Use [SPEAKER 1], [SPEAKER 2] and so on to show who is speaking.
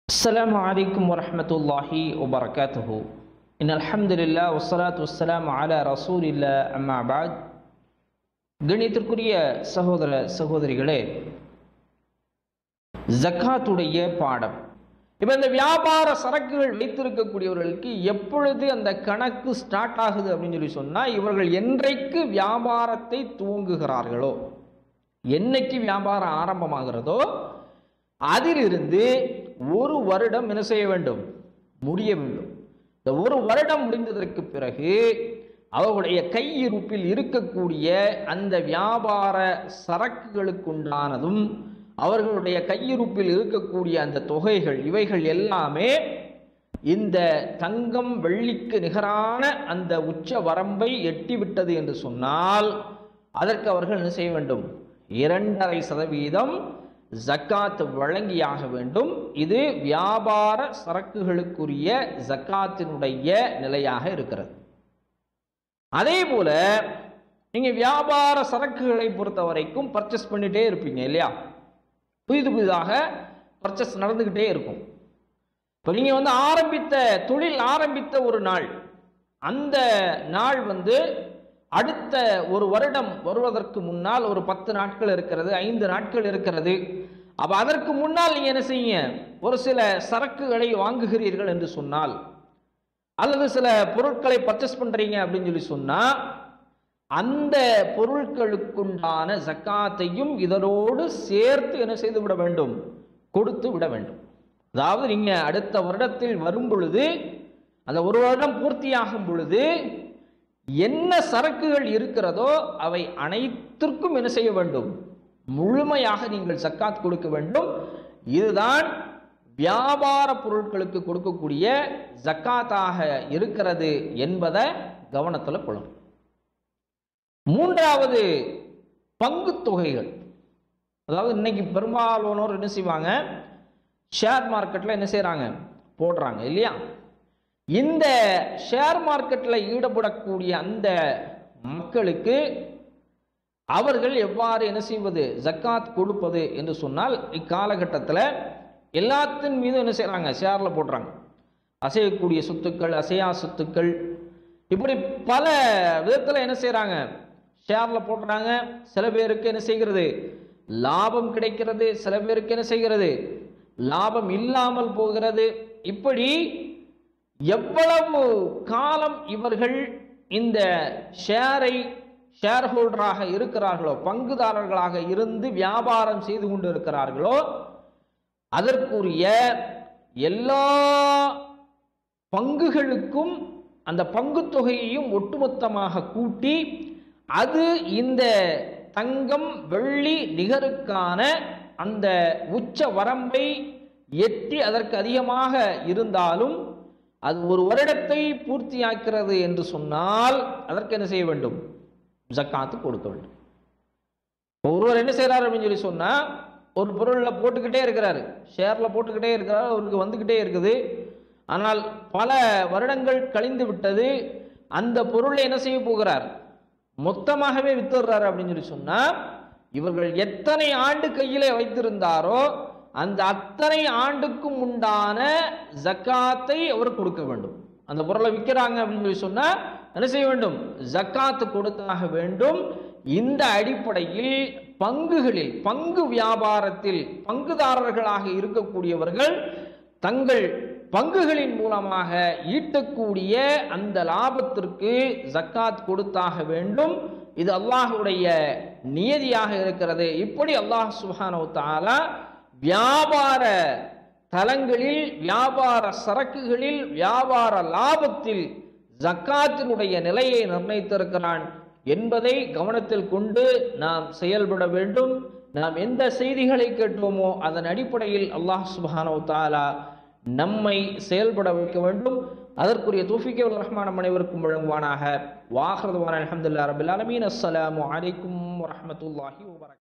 [SPEAKER 1] السلام عليكم ورحمة الله وبركاته إن الحمد لله والصلاة والسلام على رسول الله أما بعد கணித்திற்குரிய சகோதர சகோதரிகளே ஜக்காத்துடைய பாடம் இப்போ இந்த வியாபார சரக்குகள் வைத்திருக்கக்கூடியவர்களுக்கு எப்பொழுது அந்த கணக்கு ஸ்டார்ட் ஆகுது அப்படின்னு சொல்லி சொன்னால் இவர்கள் என்றைக்கு வியாபாரத்தை துவங்குகிறார்களோ என்னைக்கு வியாபாரம் ஆரம்பமாகிறதோ அதிலிருந்து ஒரு வருடம் என்ன செய்ய வேண்டும் முடிய வேண்டும் இந்த ஒரு வருடம் முடிந்ததற்கு பிறகு அவர்களுடைய கையிருப்பில் இருக்கக்கூடிய அந்த வியாபார சரக்குகளுக்குண்டானதும் அவர்களுடைய கையிருப்பில் இருக்கக்கூடிய அந்த தொகைகள் இவைகள் எல்லாமே இந்த தங்கம் வெள்ளிக்கு நிகரான அந்த உச்ச வரம்பை எட்டிவிட்டது என்று சொன்னால் அதற்கு அவர்கள் என்ன செய்ய வேண்டும் இரண்டரை சதவீதம் ஜக்காத் வழங்கியாக வேண்டும் இது வியாபார சரக்குகளுக்குரிய ஜக்காத்தினுடைய நிலையாக இருக்கிறது அதே போல நீங்க வியாபார சரக்குகளை பொறுத்த வரைக்கும் பர்ச்சேஸ் பண்ணிட்டே இருப்பீங்க இல்லையா புதிது புதிதாக பர்ச்சேஸ் நடந்துக்கிட்டே இருக்கும் இப்போ நீங்க வந்து ஆரம்பித்த தொழில் ஆரம்பித்த ஒரு நாள் அந்த நாள் வந்து அடுத்த ஒரு வருடம் வருவதற்கு முன்னால் ஒரு பத்து நாட்கள் இருக்கிறது ஐந்து நாட்கள் இருக்கிறது அப்போ அதற்கு முன்னால் நீங்கள் என்ன செய்யுங்க ஒரு சில சரக்குகளை வாங்குகிறீர்கள் என்று சொன்னால் அல்லது சில பொருட்களை பர்ச்சேஸ் பண்ணுறீங்க அப்படின்னு சொல்லி சொன்னால் அந்த பொருட்களுக்குண்டான ஜக்காத்தையும் இதனோடு சேர்த்து என்ன செய்து விட வேண்டும் கொடுத்து விட வேண்டும் அதாவது நீங்கள் அடுத்த வருடத்தில் வரும் பொழுது அந்த ஒரு வருடம் பூர்த்தியாகும் பொழுது என்ன சரக்குகள் இருக்கிறதோ அவை அனைத்திற்கும் என்ன செய்ய வேண்டும் முழுமையாக நீங்கள் சக்காத் கொடுக்க வேண்டும் இதுதான் வியாபார பொருட்களுக்கு கொடுக்கக்கூடிய ஜக்காத்தாக இருக்கிறது என்பதை கவனத்தில் கொள்ளும் மூன்றாவது பங்கு தொகைகள் அதாவது இன்னைக்கு பெரும்பாலானோர் என்ன செய்வாங்க ஷேர் மார்க்கெட்டில் என்ன செய்கிறாங்க போடுறாங்க இல்லையா இந்த ஷேர் மார்க்கெட்டில் ஈடுபடக்கூடிய அந்த மக்களுக்கு அவர்கள் எவ்வாறு என்ன செய்வது ஜக்காத் கொடுப்பது என்று சொன்னால் இக்காலகட்டத்தில் எல்லாத்தின் மீதும் என்ன செய்கிறாங்க ஷேரில் போடுறாங்க அசையக்கூடிய சொத்துக்கள் அசையா சொத்துக்கள் இப்படி பல விதத்தில் என்ன செய்கிறாங்க ஷேரில் போடுறாங்க சில பேருக்கு என்ன செய்கிறது லாபம் கிடைக்கிறது சில பேருக்கு என்ன செய்கிறது லாபம் இல்லாமல் போகிறது இப்படி எவ்வளவு காலம் இவர்கள் இந்த ஷேரை ஷேர் ஹோல்டராக இருக்கிறார்களோ பங்குதாரர்களாக இருந்து வியாபாரம் செய்து கொண்டு இருக்கிறார்களோ அதற்குரிய எல்லா பங்குகளுக்கும் அந்த பங்கு தொகையையும் ஒட்டுமொத்தமாக கூட்டி அது இந்த தங்கம் வெள்ளி நிகருக்கான அந்த உச்ச வரம்பை எட்டி அதற்கு அதிகமாக இருந்தாலும் அது ஒரு வருடத்தை பூர்த்தியாக்கிறது என்று சொன்னால் அதற்கு என்ன செய்ய வேண்டும் ஜக்காத்து கொடுக்க வேண்டும் ஒருவர் என்ன செய்கிறார் அப்படின்னு சொல்லி சொன்னால் ஒரு பொருளில் போட்டுக்கிட்டே இருக்கிறாரு ஷேரில் போட்டுக்கிட்டே இருக்கிறார் அவருக்கு வந்துக்கிட்டே இருக்குது ஆனால் பல வருடங்கள் கழிந்து விட்டது அந்த பொருளை என்ன செய்ய போகிறார் மொத்தமாகவே வித்துடுறாரு அப்படின்னு சொல்லி சொன்னால் இவர்கள் எத்தனை ஆண்டு கையில் வைத்திருந்தாரோ அந்த அத்தனை ஆண்டுக்கும் உண்டான ஜக்காத்தை அவர் கொடுக்க வேண்டும் அந்த பொருளை விற்கிறாங்க அப்படின்னு சொல்லி சொன்னால் என்ன செய்ய வேண்டும் ஜக்காத்து கொடுத்தாக வேண்டும் இந்த அடிப்படையில் பங்குகளில் பங்கு வியாபாரத்தில் பங்குதாரர்களாக இருக்கக்கூடியவர்கள் தங்கள் பங்குகளின் மூலமாக ஈட்டக்கூடிய அந்த லாபத்திற்கு ஜக்காத் கொடுத்தாக வேண்டும் இது அல்லாஹுடைய நியதியாக இருக்கிறது இப்படி அல்லாஹ் சுஹானோ தாலா வியாபார தலங்களில் வியாபார சரக்குகளில் வியாபார லாபத்தில் ஜக்காத்தினுடைய நிலையை நிர்ணயித்திருக்கிறான் என்பதை கவனத்தில் கொண்டு நாம் செயல்பட வேண்டும் நாம் எந்த செய்திகளை கேட்டோமோ அதன் அடிப்படையில் அல்லாஹ் சுபானோ தாலா நம்மை செயல்பட வைக்க வேண்டும் அதற்குரிய தூஃபிகே ரஹ்மான் அனைவருக்கும் வழங்குவானாக வாஹரதுவான அலமதுல்லா ரபுல் அலமீன் அஸ்ஸலாமு அலைக்கும் வரமத்துல்லாஹி வபரக்